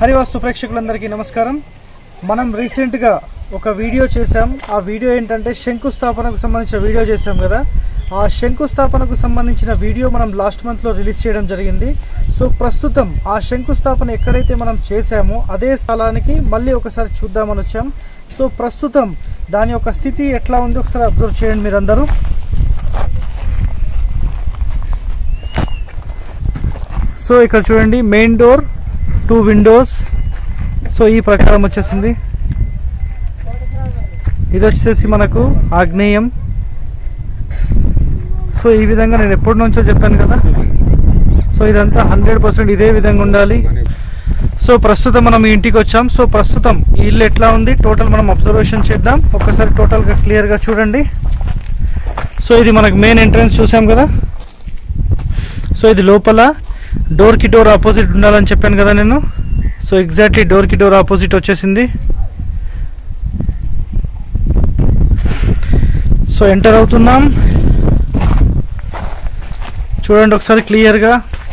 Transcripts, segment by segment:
హరివాస్తు ప్రేక్షకులందరికీ నమస్కారం మనం రీసెంట్గా ఒక వీడియో చేశాం ఆ వీడియో ఏంటంటే శంకుస్థాపనకు సంబంధించిన వీడియో చేశాం కదా ఆ శంకుస్థాపనకు సంబంధించిన వీడియో మనం లాస్ట్ మంత్లో రిలీజ్ చేయడం జరిగింది సో ప్రస్తుతం ఆ శంకుస్థాపన ఎక్కడైతే మనం చేశామో అదే స్థలానికి మళ్ళీ ఒకసారి చూద్దామని వచ్చాం సో ప్రస్తుతం దాని యొక్క స్థితి ఎట్లా ఉంది ఒకసారి అబ్జర్వ్ చేయండి మీరందరూ సో ఇక్కడ చూడండి main door two windows so ఈ ప్రకారం వచ్చేసింది ఇది వచ్చేసి మనకు ఆగ్నేయం సో ఈ విధంగా నేను ఎప్పటి నుంచో చెప్పాను కదా సో ఇదంతా హండ్రెడ్ పర్సెంట్ ఇదే విధంగా ఉండాలి సో ప్రస్తుతం మనం ఈ ఇంటికి వచ్చాం సో ప్రస్తుతం ఈ ఇల్లు ఎట్లా ఉంది టోటల్ మనం అబ్జర్వేషన్ చేద్దాం ఒక్కసారి టోటల్గా క్లియర్గా చూడండి సో ఇది మనకు మెయిన్ ఎంట్రన్స్ చూసాం కదా సో ఇది లోపల డోర్కి డోర్ ఆపోజిట్ ఉండాలని చెప్పాను కదా నేను సో ఎగ్జాక్ట్లీ డోర్కి డోర్ ఆపోజిట్ వచ్చేసింది సో ఎంటర్ అవుతున్నాం చూడండి ఒకసారి క్లియర్గా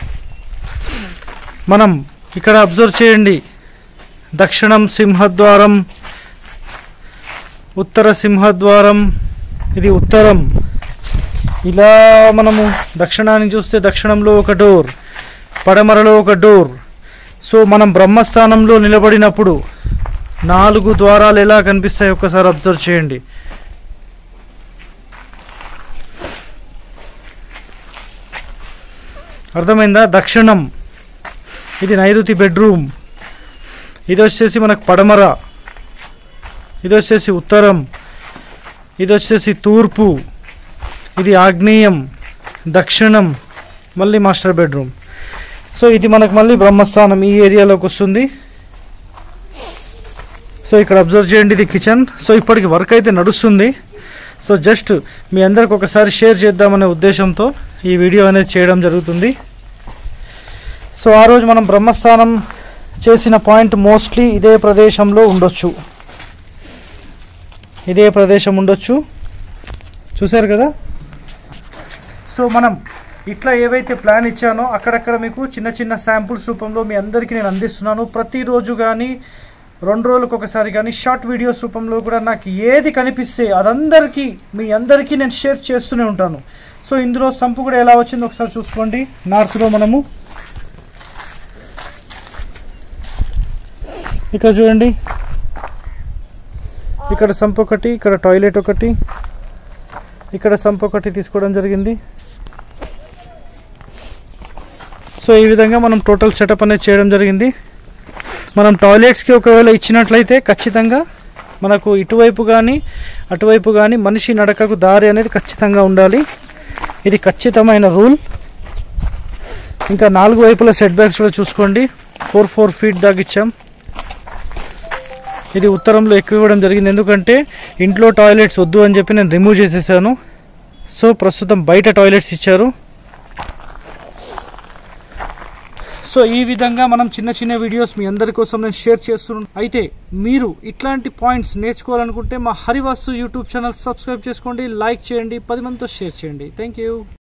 మనం ఇక్కడ అబ్జర్వ్ చేయండి దక్షిణం సింహద్వారం ఉత్తర సింహద్వారం ఇది ఉత్తరం ఇలా మనము దక్షిణానికి చూస్తే దక్షిణంలో ఒక డోర్ పడమరలో ఒక డోర్ సో మనం బ్రహ్మస్థానంలో నిలబడినప్పుడు నాలుగు ద్వారాలు ఎలా కనిపిస్తాయి ఒక్కసారి అబ్జర్వ్ చేయండి అర్థమైందా దక్షిణం ఇది నైరుతి బెడ్రూమ్ ఇది వచ్చేసి మనకు పడమర ఇది వచ్చేసి ఉత్తరం ఇది వచ్చేసి తూర్పు ఇది ఆగ్నేయం దక్షిణం మళ్ళీ మాస్టర్ బెడ్రూమ్ సో ఇది మనకు మళ్ళీ బ్రహ్మస్థానం ఈ ఏరియాలోకి వస్తుంది సో ఇక్కడ అబ్జర్వ్ చేయండి ఇది కిచెన్ సో ఇప్పటికి వర్క్ అయితే నడుస్తుంది సో జస్ట్ మీ అందరికి ఒకసారి షేర్ చేద్దామనే ఉద్దేశంతో ఈ వీడియో అనేది చేయడం జరుగుతుంది సో ఆ రోజు మనం బ్రహ్మస్థానం చేసిన పాయింట్ మోస్ట్లీ ఇదే ప్రదేశంలో ఉండొచ్చు ఇదే ప్రదేశం ఉండొచ్చు చూశారు కదా సో మనం ఇట్లా ఏవైతే ప్లాన్ ఇచ్చానో అక్కడక్కడ మీకు చిన్న చిన్న శాంపుల్స్ రూపంలో మీ అందరికీ నేను అందిస్తున్నాను ప్రతిరోజు కానీ రెండు రోజులకు ఒకసారి కానీ షార్ట్ వీడియోస్ రూపంలో కూడా నాకు ఏది కనిపిస్తే అదందరికీ మీ అందరికీ నేను షేర్ చేస్తూనే ఉంటాను సో ఇందులో సంపు కూడా ఎలా వచ్చిందో ఒకసారి చూసుకోండి నార్త్లో మనము ఇక్కడ చూడండి ఇక్కడ సంపు ఒకటి ఇక్కడ టాయిలెట్ ఒకటి ఇక్కడ సంపు ఒకటి తీసుకోవడం జరిగింది సో ఈ విధంగా మనం టోటల్ సెటప్ అనేది చేయడం జరిగింది మనం టాయిలెట్స్కి ఒకవేళ ఇచ్చినట్లయితే ఖచ్చితంగా మనకు ఇటువైపు కానీ అటువైపు కానీ మనిషి నడకకు దారి అనేది ఖచ్చితంగా ఉండాలి ఇది ఖచ్చితమైన రూల్ ఇంకా నాలుగు వైపుల సెట్ బ్యాక్స్ కూడా చూసుకోండి ఫోర్ ఫోర్ ఫీట్ దాకా ఇచ్చాం ఇది ఉత్తరంలో ఎక్కువ ఇవ్వడం జరిగింది ఎందుకంటే ఇంట్లో టాయిలెట్స్ వద్దు అని చెప్పి నేను రిమూవ్ చేసేసాను సో ప్రస్తుతం బయట టాయిలెట్స్ ఇచ్చారు సో ఈ విధంగా మనం చిన్న చిన్న వీడియోస్ మీ అందరి కోసం నేను షేర్ చేస్తున్నాను అయితే మీరు ఇట్లాంటి పాయింట్స్ నేర్చుకోవాలనుకుంటే మా హరివాస్తు యూట్యూబ్ ఛానల్ సబ్స్క్రైబ్ చేసుకోండి లైక్ చేయండి పది మందితో షేర్ చేయండి థ్యాంక్ యూ